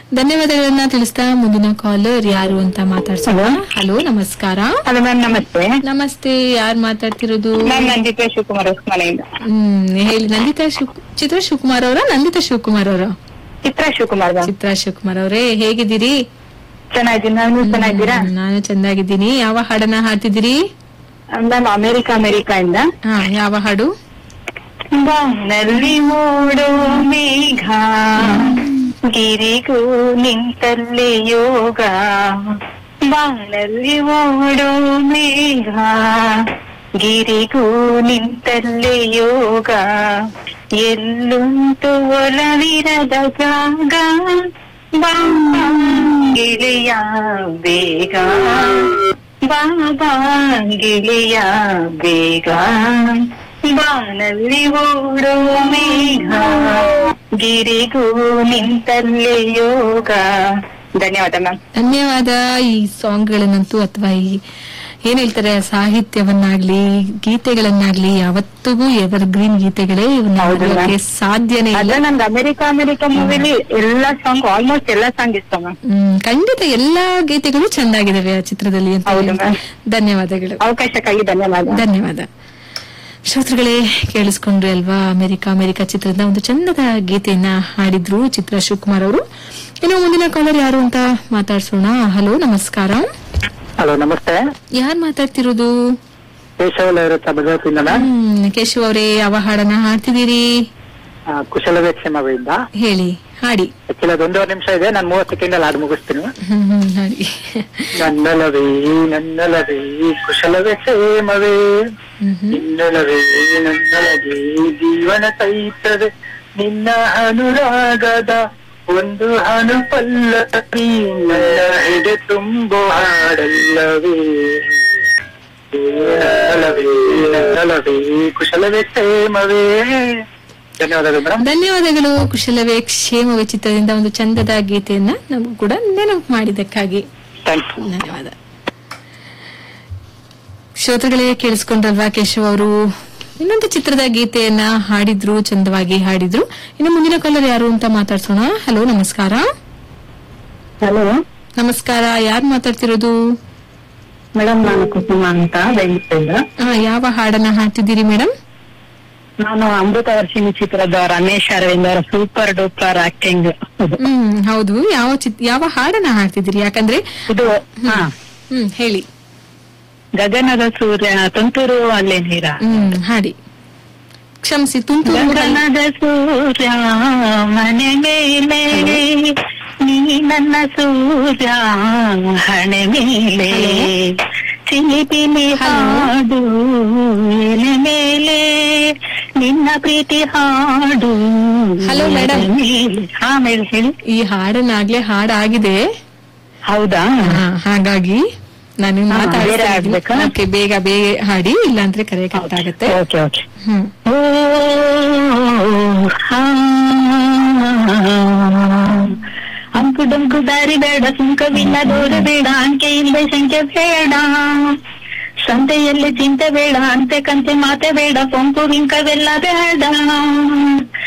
ಧನ್ಯವಾದಗಳನ್ನ ತಿಳಿಸ್ತಾ ಮುಂದಿನ ಕಾಲರ್ ಯಾರು ಅಂತ ಮಾತಾಡ್ಸೋಣ ಹಲೋ ನಮಸ್ಕಾರ ಹಲೋ ಮ್ಯಾಮ್ ನಮಸ್ತೆ ನಮಸ್ತೆ ಯಾರು ಮಾತಾಡ್ತಿರೋದು ಮ್ಯಾಮ್ ನಂದಿತಾ ಶಿವಕುಮಾರ್ ಮನೆಯಿಂದ ಹ್ಮ್ ಹೇಳಿ ನಂದಿತಾ ಶಿವ್ ಚಿತ್ರ ಶಿವಕುಮಾರ್ ಅವರ ನಂದಿತಾ ಶಿವಕುಮಾರ್ ಅವರ ಚಿತ್ರಾ ಶಿವಕುಮಾರ್ ಮ್ಯಾಮ್ ಚಿತ್ರಾ ಶಿವಕುಮಾರ್ ಅವರೇ ಹೇಗಿದ್ದೀರಿ ಚೆನ್ನಾಗಿದ್ದೀನಿ ಮ್ಯಾಮ್ ನೀವು ಚೆನ್ನಾಗಿದ್ದೀರಾ ಹ್ಮ್, ನಾನು ಚೆನ್ನಾಗಿದ್ದೀನಿ ಯಾವ ಹಾಡನ್ನ ಹಾಡ್ತಿದ್ದೀರಿ ಮ್ಯಾಮ್ ಅಮೆರಿಕ ಅಮೆರಿಕ ಇಂದ ಹಾ ಯಾವ ಹಾಡು ಬಾನಲ್ಲಿ ಓಡೋ ಮೇಘ ಗಿರಿಗೂ ನಿಂತಲ್ಲಿ ಯೋಗ ಬಾನಲ್ಲಿ ಓಡೋ ಮೇಘ ಗಿರಿಗೂ ನಿಂತಲ್ಲಿ ಯೋಗ ಎಲ್ಲುಂಟು ಒಲವಿರದ ಜಾಗ ಬಾ ಗಿಳಿಯ ಬೇಗ ಬಾಬಾ ಗಿಳಿಯ ಬೇಗ ಬಾನಲ್ಲಿ ಓಡೋ ಮೇಘ ಗಿರಿಗೂ ನಿಂತಲ್ಲಿ ಯೋಗ ಧನ್ಯವಾದ ಮ್ಯಾಮ್ ಧನ್ಯವಾದ ಈ ಸಾಂಗ್ಗಳನ್ನಂತೂ ಅಥವಾ ಈ ಏನ್ ಹೇಳ್ತಾರೆ ಸಾಹಿತ್ಯವನ್ನಾಗ್ಲಿ ಗೀತೆಗಳನ್ನಾಗ್ಲಿ ಯಾವತ್ತಿಗೂ ಎವರ್ ಗ್ರೀನ್ ಗೀತೆಗಳೇ ಇವನ್ನ ಹೌದು ma'am. ಮರೆಯೋಕೆ ಸಾಧ್ಯನೇ ಇಲ್ಲ ಅದ ನಮ್ದು ಅಮೆರಿಕ ಅಮೆರಿಕ ಮೂವಿಲಿ ಎಲ್ಲಾ ಸಾಂಗ್ ಆಲ್ಮೋಸ್ಟ್ ಎಲ್ಲಾ ಸಾಂಗ್ ಇಷ್ಟ ಮ್ಯಾಮ್ ಹ್ಮ್ ಖಂಡಿತ ಎಲ್ಲಾ ಗೀತೆಗಳು ಚೆಂದಾಗಿದ್ದಾವೆ ಆ ಚಿತ್ರದಲ್ಲಿ ಅಂತ ಹೌದು ಹೇಳ್ತೀನಿ. ma'am. ಧನ್ಯವಾದಗಳು ಅವಕಾಶಕ್ಕಾಗಿ ಧನ್ಯವಾದ ಧನ್ಯವಾದ ಶ್ರೋತೃಗಳೇ ಕೇಳಿಸ್ಕೊಂಡ್ರಿ ಅಲ್ವಾ ಅಮೆರಿಕ ಅಮೆರಿಕ ಚಿತ್ರದ ಒಂದು ಚಂದದ ಗೀತೆಯನ್ನ ಹಾಡಿದ್ರು ಚಿತ್ರ ಶಿವಕುಮಾರ್ ಅವರು ಇನ್ನು ಮುಂದಿನ ಕಾಲರ್ ಯಾರು ಅಂತ ಮಾತಾಡ್ಸೋಣ ಹಲೋ ನಮಸ್ಕಾರ ಹಲೋ ನಮಸ್ತೆ ಯಾರ್ ಮಾತಾಡ್ತಿರೋದು ಕೇಶವಲ ಇರುತ್ತೆ ಭಗವತಿಂದ ಹ್ಮ್ ಕೇಶವ್ ಅವರೇ ಯಾವ ಹಾಡನ್ನ ಹಾಡ್ತಿದ್ದೀರಿ ಕುಶಲವೇ ಕ್ಷೇಮವಿಂದ ಹೇಳಿ ಹಾಡಿ ಆಕ್ಚುಲಿ ಅದು ಒಂದೂವರೆ ನಿಮಿಷ ಇದೆ ನಾನು ಮೂವತ್ತು ಸೆಕೆಂಡ್ ಅಲ್ಲಿ ಹಾಡು ಮುಗಿಸ್ತೀನಿ ಹ್ಮ್ ಹ್ಮ್ ಹಾಡಿ ನನ್ನಲವೇ ನನ್ನಲವೇ ಕುಶಲವೇ ಕ್ಷೇಮವೇ ಹ್ಮ್ ಹ್ಮ್ ನಿನ್ನಲವೇ ನನ್ನಲವೇ ಜೀವನ ಸಹಿತದೆ ನಿನ್ನ ಅನುರಾಗದ ಒಂದು ಅನು ಪಲ್ಲವಿ ನನ್ನ ಹಿಡೆ ತುಂಬು ಹಾಡಲ್ಲವೇ ನನ್ನಲವೇ ನನ್ನಲವೇ ಕುಶಲವೇ ಕ್ಷೇಮವೇ ಧನ್ಯವಾದಗಳು ಮೇಡಮ್ ಧನ್ಯವಾದಗಳು ಕುಶಲವೇ ಕ್ಷೇಮವೇ ಚಿತ್ರದಿಂದ ಒಂದು ಚಂದದ ಗೀತೆಯನ್ನ ನಮಗೂ ಕೂಡ ನೆನಪು ಮಾಡಿದ್ದಕ್ಕಾಗಿ ಥ್ಯಾಂಕ್ಸ್ ಧನ್ಯವಾದ ಶ್ರೋತೃಗಳೇ ಕೇಳಿಸ್ಕೊಂಡ್ರಲ್ವಾ ಕೇಶವ್ ಅವರು ಇನ್ನೊಂದು ಚಿತ್ರದ ಗೀತೆಯನ್ನ ಹಾಡಿದ್ರು ಚಂದವಾಗಿ ಹಾಡಿದ್ರು ಇನ್ನು ಮುಂದಿನ ಕಾಲರ್ ಯಾರು ಅಂತ ಮಾತಾಡ್ಸೋಣ ಹಲೋ ನಮಸ್ಕಾರ ಹಲೋ ನಮಸ್ಕಾರ ಯಾರು ಮಾತಾಡ್ತಿರೋದು ಮೇಡಮ್ ನಾನು ಕುಸುಮ ಅಂತ ಬೆಂಗಳೂರಿಂದ ಆ, ಯಾವ ಹಾಡನ್ನ ಹಾಡ್ತಿದ್ದೀರಿ ಮೇಡಮ್ ನಾನು ಅಮೃತ ವರ್ಷಿಣಿ ಚಿತ್ರದ ರಮೇಶ್ ಅರವಿಂದ್ ಅವರ ಸೂಪರ್ ಡೂಪರ್ ಆಕ್ಟಿಂಗ್ ಹ್ಮ್ ಹೌದು ಯಾವ ಚಿತ್ ಯಾವ ಹಾಡನ್ನ ಹಾಡ್ತಿದ್ದೀರಿ ಯಾಕಂದ್ರೆ ಇದು ಹಾ ಹ್ಮ್ ಹೇಳಿ ಗಗನದ ಸೂರ್ಯ ತುಂತುರು ಅಲ್ಲೇ ನೀರ ಹ್ಮ್ ಹಾಡಿ ಕ್ಷಮಿಸಿ ತುಂತುರು ಗಗನದ ಸೂರ್ಯ ಮನೆ ಮೇಲೆ ನೀ ನನ್ನ ಸೂರ್ಯ ಹಣೆ ಮೇಲೆ ಚಿಲಿಪಿಲಿ ಹಾಡು ಎಲೆ ಮೇಲೆ ನಿನ್ನ ಪ್ರೀತಿ ಹಾಡು Hello, madam. ಎಲೆ ಮೇಲೆ. ಹಾ ಮೇಡಮ್ ಹೇಳಿ ಈ ಹಾಡನ್ನಾಗ್ಲೇ ಹಾಡಾಗಿದೆ ಹೌದಾ ಹಾ, ಹಾಗಾಗಿ ನಾನು ಹಾ, ಬೇರೆ ಹಾಡ್ಬೇಕಾ? ಓಕೆ ಬೇಗ ಬೇಗ ಹಾಡಿ ಇಲ್ಲಾಂದ್ರೆ ಕರೆ ಕಟ್ ಆಗುತ್ತೆ ಓಕೆ ಓಕೆ ಹ್ಮ್ ಓ ಹಾ. ಅಂಕು ಡೊಂಕು ದಾರಿ ಬೇಡ ಸುಂಕವಿಲ್ಲ ದೂರ ಬೇಡ ಅಂಕೆ ಇಲ್ಲದೆ ಸಂಖ್ಯೆ ಬೇಡ ಸಂತೆಯಲ್ಲಿ ಚಿಂತೆ ಬೇಡ ಅಂತೆ ಕಂತೆ ಮಾತೆ ಬೇಡ ಕೊಂಕು ವಿಂಕವೆಲ್ಲ ಬೇಡ